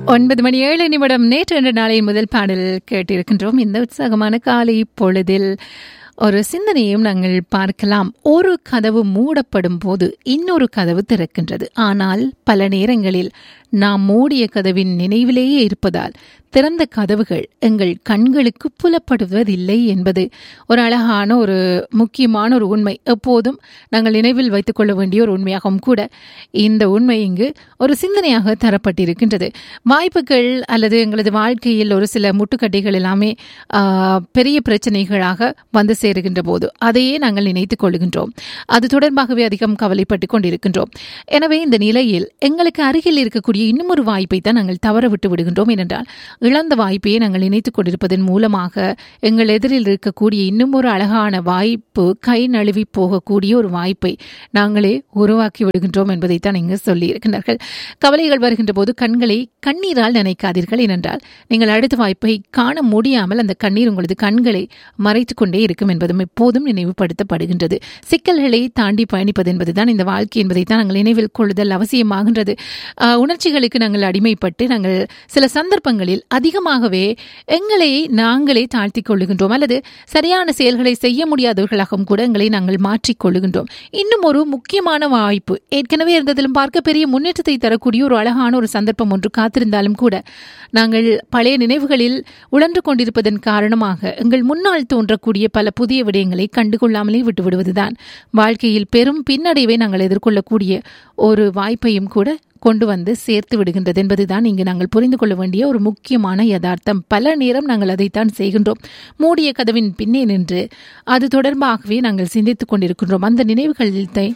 ஒன்பது மணி ஏழு நிமிடம் நேற்று என்ற நாளின் முதல் பாடல் கேட்டிருக்கின்றோம் இந்த உற்சாகமான காலை பொழுதில் ஒரு சிந்தனையும் நாங்கள் பார்க்கலாம் ஒரு கதவு மூடப்படும் போது இன்னொரு கதவு திறக்கின்றது ஆனால் பல நேரங்களில் நாம் மூடிய கதவின் நினைவிலேயே இருப்பதால் திறந்த கதவுகள் எங்கள் கண்களுக்கு புலப்படுவதில்லை என்பது ஒரு அழகான ஒரு முக்கியமான ஒரு உண்மை எப்போதும் நாங்கள் நினைவில் வைத்துக் கொள்ள வேண்டிய ஒரு உண்மையாகவும் கூட இந்த உண்மை இங்கு ஒரு சிந்தனையாக தரப்பட்டிருக்கின்றது வாய்ப்புகள் அல்லது எங்களது வாழ்க்கையில் ஒரு சில முட்டுக்கட்டைகள் எல்லாமே ஆஹ், பெரிய பிரச்சனைகளாக வந்து சேருகின்ற போது அதையே நாங்கள் நினைத்துக் கொள்கின்றோம் அது தொடர்பாகவே அதிகம் கவலைப்பட்டுக் கொண்டிருக்கின்றோம் எனவே இந்த நிலையில் எங்களுக்கு அருகில் இருக்கக்கூடிய இன்னும் ஒரு வாய்ப்பை தான் நாங்கள் தவற விட்டு விடுகின்றோம் ஏனென்றால் இழந்த வாய்ப்பையே நாங்கள் நினைத்துக் கொண்டிருப்பதன் மூலமாக எங்கள் எதிரில் இருக்கக்கூடிய இன்னும் ஒரு அழகான வாய்ப்பு கை நழுவி போகக்கூடிய ஒரு வாய்ப்பை நாங்களே உருவாக்கி விடுகின்றோம் என்பதைத்தான் இங்கு சொல்லியிருக்கிறார்கள் கவலைகள் வருகின்ற போது கண்களை கண்ணீரால் நினைக்காதீர்கள் ஏனென்றால் நீங்கள் அடுத்த வாய்ப்பை காண முடியாமல் அந்த கண்ணீர் உங்களது கண்களை மறைத்துக் கொண்டே இருக்கும் என்பதும் எப்போதும் நினைவுபடுத்தப்படுகின்றது சிக்கல்களை தாண்டி பயணிப்பது என்பதுதான் இந்த வாழ்க்கை என்பதைத்தான் நாங்கள் நினைவில் கொள்ளுதல் அவசியமாகின்றது ஆஹ், உணர்ச்சிகளுக்கு நாங்கள் அடிமைப்பட்டு நாங்கள் சில சந்தர்ப்பங்களில் அதிகமாகவே எங்களை நாங்களே தாழ்த்திக் கொள்ளுகின்றோம் அல்லது சரியான செயல்களை செய்ய முடியாதவர்களாகவும் கூட எங்களை நாங்கள் மாற்றிக் கொள்ளுகின்றோம் இன்னும் ஒரு முக்கியமான வாய்ப்பு ஏற்கனவே இருந்ததிலும் பார்க்க பெரிய முன்னேற்றத்தை தரக்கூடிய ஒரு அழகான ஒரு சந்தர்ப்பம் ஒன்று காத்திருந்தாலும் கூட நாங்கள் பழைய நினைவுகளில் உழன்று கொண்டிருப்பதன் காரணமாக எங்கள் முன்னால் தோன்றக்கூடிய பல புதிய விடயங்களை கண்டுகொள்ளாமலே விட்டுவிடுவதுதான் வாழ்க்கையில் பெரும் பின்னடைவை நாங்கள் எதிர்கொள்ளக்கூடிய ஒரு வாய்ப்பையும் கூட கொண்டு வந்து சேர்த்து விடுகின்றது என்பதுதான் இங்கு நாங்கள் புரிந்து கொள்ள வேண்டிய ஒரு முக்கியமான யதார்த்தம் பல நேரம் நாங்கள் அதைத்தான் செய்கின்றோம் மூடிய கதவின் பின்னே நின்று அது தொடர்பாகவே நாங்கள் சிந்தித்துக் கொண்டிருக்கின்றோம் அந்த நினைவுகளில் தை-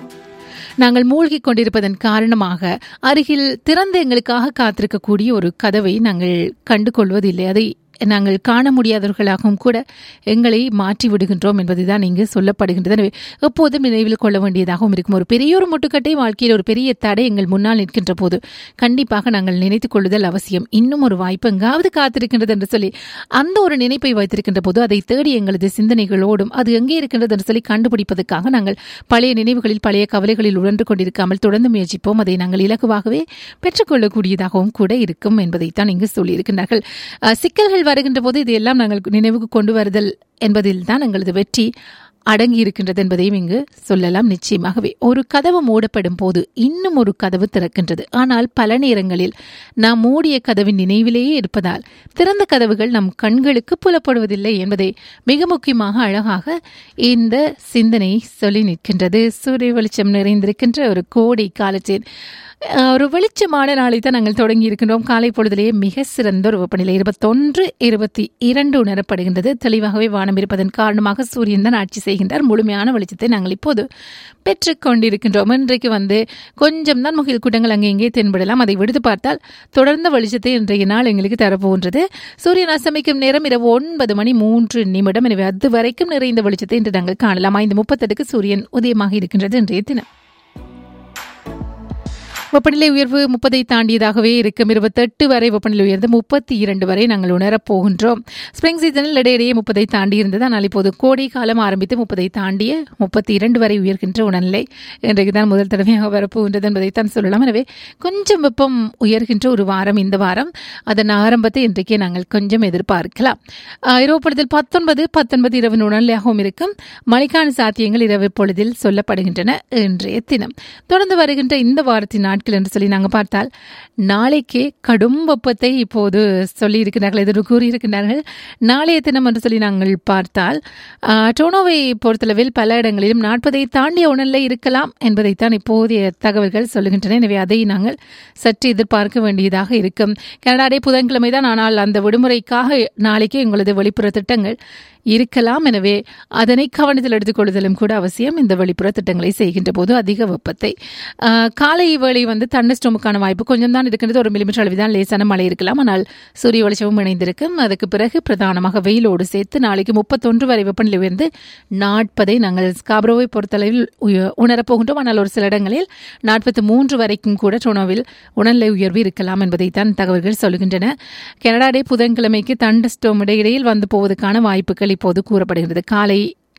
நாங்கள் மூழ்கிக் கொண்டிருப்பதன் காரணமாக அருகில் திறந்த எங்களுக்காக காத்திருக்கக்கூடிய ஒரு கதவை நாங்கள் கண்டு கொள்வதில்லை அதை நாங்கள் காண முடியாதவர்களாகவும் கூட எங்களை மாற்றி விடுகின்றோம் என்பதுதான் இங்கு சொல்லப்படுகின்றது எனவே எப்போதும் நினைவில் கொள்ள வேண்டியதாகவும் இருக்கும் ஒரு பெரிய ஒரு முட்டுக்கட்டை வாழ்க்கையில் ஒரு பெரிய தடை எங்கள் முன்னால் நிற்கின்ற போது கண்டிப்பாக நாங்கள் நினைத்துக் கொள்ளுதல் அவசியம் இன்னும் ஒரு வாய்ப்பு எங்காவது காத்திருக்கின்றது என்று சொல்லி அந்த ஒரு நினைப்பை வைத்திருக்கின்ற போது அதை தேடி எங்களது சிந்தனைகளோடும் அது எங்கே இருக்கின்றது என்று சொல்லி கண்டுபிடிப்பதற்காக நாங்கள் பழைய நினைவுகளில் பழைய கவலைகளில் உழன்று கொண்டிருக்காமல் தொடர்ந்து முயற்சிப்போம் அதை நாங்கள் இலகுவாகவே பெற்றுக்கொள்ளக்கூடியதாகவும் கூட இருக்கும் என்பதைத்தான் இங்கு சொல்லியிருக்கின்றார்கள் அஹ், சிக்கல்கள் வருகின்ற போது இதையெல்லாம் நாங்கள் நினைவுக்கு கொண்டு வருதல் என்பதில் தான் எங்களது வெற்றி அடங்கி இருக்கின்றது என்பதையும் இங்கு சொல்லலாம் நிச்சயமாகவே ஒரு கதவு மூடப்படும் போது இன்னும் ஒரு கதவு திறக்கின்றது ஆனால் பல நேரங்களில் நாம் மூடிய கதவின் நினைவிலேயே இருப்பதால் திறந்த கதவுகள் நம் கண்களுக்கு புலப்படுவதில்லை என்பதை மிக முக்கியமாக அழகாக இந்த சிந்தனை சொல்லி நிற்கின்றது சூரிய வெளிச்சம் நிறைந்திருக்கின்ற ஒரு கோடை காலத்தில் அஹ், ஒரு வெளிச்சமான நாளை தான் நாங்கள் தொடங்கி இருக்கின்றோம் காலை பொழுதிலேயே மிக சிறந்த ஒரு வெப்பநிலை இருபத்தொன்று இருபத்தி இரண்டு உணரப்படுகின்றது தெளிவாகவே வானம் இருப்பதன் காரணமாக சூரியன் தான் ஆட்சி செய்கின்றார் முழுமையான வெளிச்சத்தை நாங்கள் இப்போது பெற்றுக் கொண்டிருக்கின்றோம் இன்றைக்கு வந்து கொஞ்சம் தான் முகில் கூட்டங்கள் அங்கே இங்கே தென்படலாம் அதை விடுத்து பார்த்தால் தொடர்ந்த வெளிச்சத்தை இன்றைய நாள் எங்களுக்கு தரப்போகின்றது சூரியன் அஸ்தமிக்கும் நேரம் இரவு ஒன்பது மணி மூன்று நிமிடம் எனவே அது வரைக்கும் நிறைந்த வெளிச்சத்தை இன்று நாங்கள் காணலாம் ஐந்து முப்பத்தெட்டுக்கு சூரியன் உதயமாக இருக்கின்றது இன்றைய தினம் வெப்பநிலை உயர்வு முப்பதை தாண்டியதாகவே இருக்கும் இருபத்தெட்டு வரை வெப்பநிலை உயர்ந்து முப்பத்தி இரண்டு வரை நாங்கள் உணரப் போகின்றோம் ஸ்ப்ரிங் சீசனில் இடையிடையே முப்பதை தாண்டி இருந்தது ஆனால் இப்போது கோடை காலம் ஆரம்பித்து முப்பதை தாண்டிய முப்பத்தி இரண்டு வரை உயர்கின்ற உணர்நிலை இன்றைக்கு தான் முதல் தடவையாக வரப்போகின்றது என்பதைத்தான் சொல்லலாம் எனவே கொஞ்சம் வெப்பம் உயர்கின்ற ஒரு வாரம் இந்த வாரம் அதன் ஆரம்பத்தை இன்றைக்கே நாங்கள் கொஞ்சம் எதிர்பார்க்கலாம் ஆஹ், இரவு பொழுதில் பத்தொன்பது பத்தொன்பது இரவு உணர்நிலையாகவும் இருக்கும் மழைக்கான சாத்தியங்கள் இரவு பொழுதில் சொல்லப்படுகின்றன இன்றைய தினம் தொடர்ந்து வருகின்ற இந்த வாரத்தின் நாட்கள் என்று சொல்லி நாங்கள் பார்த்தால் நாளைக்கே கடும் வெப்பத்தை இப்போது சொல்லி இருக்கிறார்கள் எதிர்வு கூறியிருக்கிறார்கள் நாளைய தினம் என்று சொல்லி நாங்கள் பார்த்தால் ஆஹ், டோனோவை பொறுத்தளவில் பல இடங்களிலும் நாற்பதை தாண்டிய உணர்நிலை இருக்கலாம் என்பதைத்தான் இப்போதைய தகவல்கள் சொல்லுகின்றன எனவே அதை நாங்கள் சற்று எதிர்பார்க்க வேண்டியதாக இருக்கும் கனடாடே புதன்கிழமை தான் ஆனால் அந்த விடுமுறைக்காக நாளைக்கே எங்களது வெளிப்புற திட்டங்கள் இருக்கலாம் எனவே அதனை கவனத்தில் எடுத்துக்கொள்ளுதலும் கூட அவசியம் இந்த வெளிப்புற திட்டங்களை செய்கின்ற போது அதிக வெப்பத்தை ஆஹ், காலை வேளை வந்து தண்டஸ்டோமுக்கான வாய்ப்பு கொஞ்சம் தான் இருக்கின்றது ஒரு மில்லிமீட்டர் அளவு தான் லேசான மழை இருக்கலாம் ஆனால் சூரிய வெளிச்சமும் இணைந்திருக்கும் அதுக்கு பிறகு பிரதானமாக வெயிலோடு சேர்த்து நாளைக்கு முப்பத்தொன்று வரை வெப்பநிலை உயர்ந்து நாற்பதை நாங்கள் ஸ்காப்ரோவை பொறுத்தளவில் உய- உணரப்போகின்றோம் ஆனால் ஒரு சில இடங்களில் நாற்பத்தி மூன்று வரைக்கும் கூட டொனோவில் உணர்நிலை உயர்வு இருக்கலாம் என்பதைத்தான் தகவல்கள் சொல்கின்றன கனடா டே புதன்கிழமைக்கு தண்டஸ்டோம் இடையிடையில் வந்து போவதற்கான வாய்ப்புகள் இப்போது கூறப்படுகிறது காலை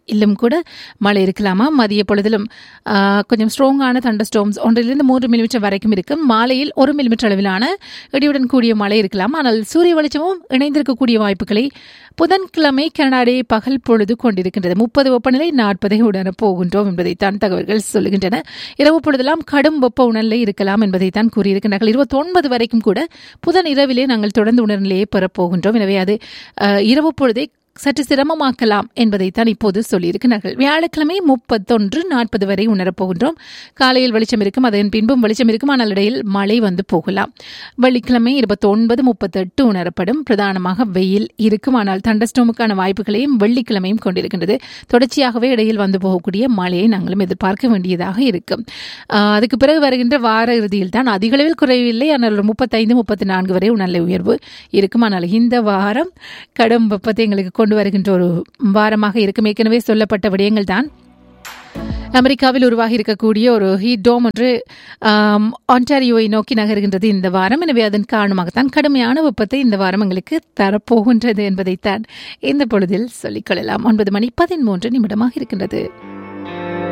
இல்லும் கூட மழை இருக்கலாமா மதிய பொழுதிலும் ஆ, கொஞ்சம் ஸ்ட்ராங்கான தண்டர் ஸ்டோம்ஸ் ஒன்றிலிருந்து மூன்று மில்லிமீட்டர் வரைக்கும் இருக்கும் மாலையில் ஒரு மில்லிமீட்டர் அளவிலான இடியுடன் கூடிய மழை இருக்கலாம் ஆனால் சூரிய வெளிச்சமும் இணைந்திருக்கக்கூடிய வாய்ப்புகளை புதன்கிழமை கனடாடே பகல் பொழுது கொண்டிருக்கின்றது முப்பது வெப்பநிலை நாற்பதை உணர போகின்றோம் என்பதைத்தான் தகவல்கள் சொல்லுகின்றன இரவு பொழுதெல்லாம் கடும் வெப்ப உணர்நிலை இருக்கலாம் என்பதைத்தான் கூறியிருக்கிறார்கள் இருபத்தி ஒன்பது வரைக்கும் கூட புதன் இரவிலே நாங்கள் தொடர்ந்து உணர்நிலையை பெறப்போகின்றோம் எனவே அது அஹ், இரவு பொழுதை சற்று சிரமமாக்கலாம் என்பதைத்தான் இப்போது சொல்லியிருக்கிறார்கள் வியாழக்கிழமை முப்பத்தொன்று நாற்பது வரை உணரப்போகின்றோம் காலையில் வெளிச்சம் இருக்கும் அதன் பின்பும் வெளிச்சம் இருக்கும் ஆனால் இடையில் மழை வந்து போகலாம் வெள்ளிக்கிழமை இருபத்தொன்பது முப்பத்தெட்டு உணரப்படும் பிரதானமாக வெயில் இருக்கும் ஆனால் தண்டஸ்டோமுக்கான வாய்ப்புகளையும் வெள்ளிக்கிழமையும் கொண்டிருக்கின்றது தொடர்ச்சியாகவே இடையில் வந்து போகக்கூடிய மழையை நாங்களும் எதிர்பார்க்க வேண்டியதாக இருக்கும் ஆஹ் அதுக்கு பிறகு வருகின்ற வார இறுதியில் தான் அதிக அளவில் குறைவில்லை ஆனால் ஒரு முப்பத்தைந்து முப்பத்தி நான்கு வரை உணர்நிலை உயர்வு இருக்கும் ஆனால் இந்த வாரம் கடும் வெப்பத்தை எங்களுக்கு கொண்டு வருகின்ற ஒரு வாரமாக இருக்கும் ஏற்கனவே சொல்லப்பட்ட விடயங்கள் தான் அமெரிக்காவில் உருவாகி இருக்கக்கூடிய ஒரு ஹீட் டோம் ஒன்று ஆம், ஆன்டாரியோவை நோக்கி நகர்கின்றது இந்த வாரம் எனவே அதன் காரணமாகத்தான் கடுமையான வெப்பத்தை இந்த வாரம் எங்களுக்கு தரப்போகின்றது என்பதைத்தான் இந்த பொழுதில் சொல்லிக்கொள்ளலாம் ஒன்பது மணி பதிமூன்று நிமிடமாக இருக்கின்றது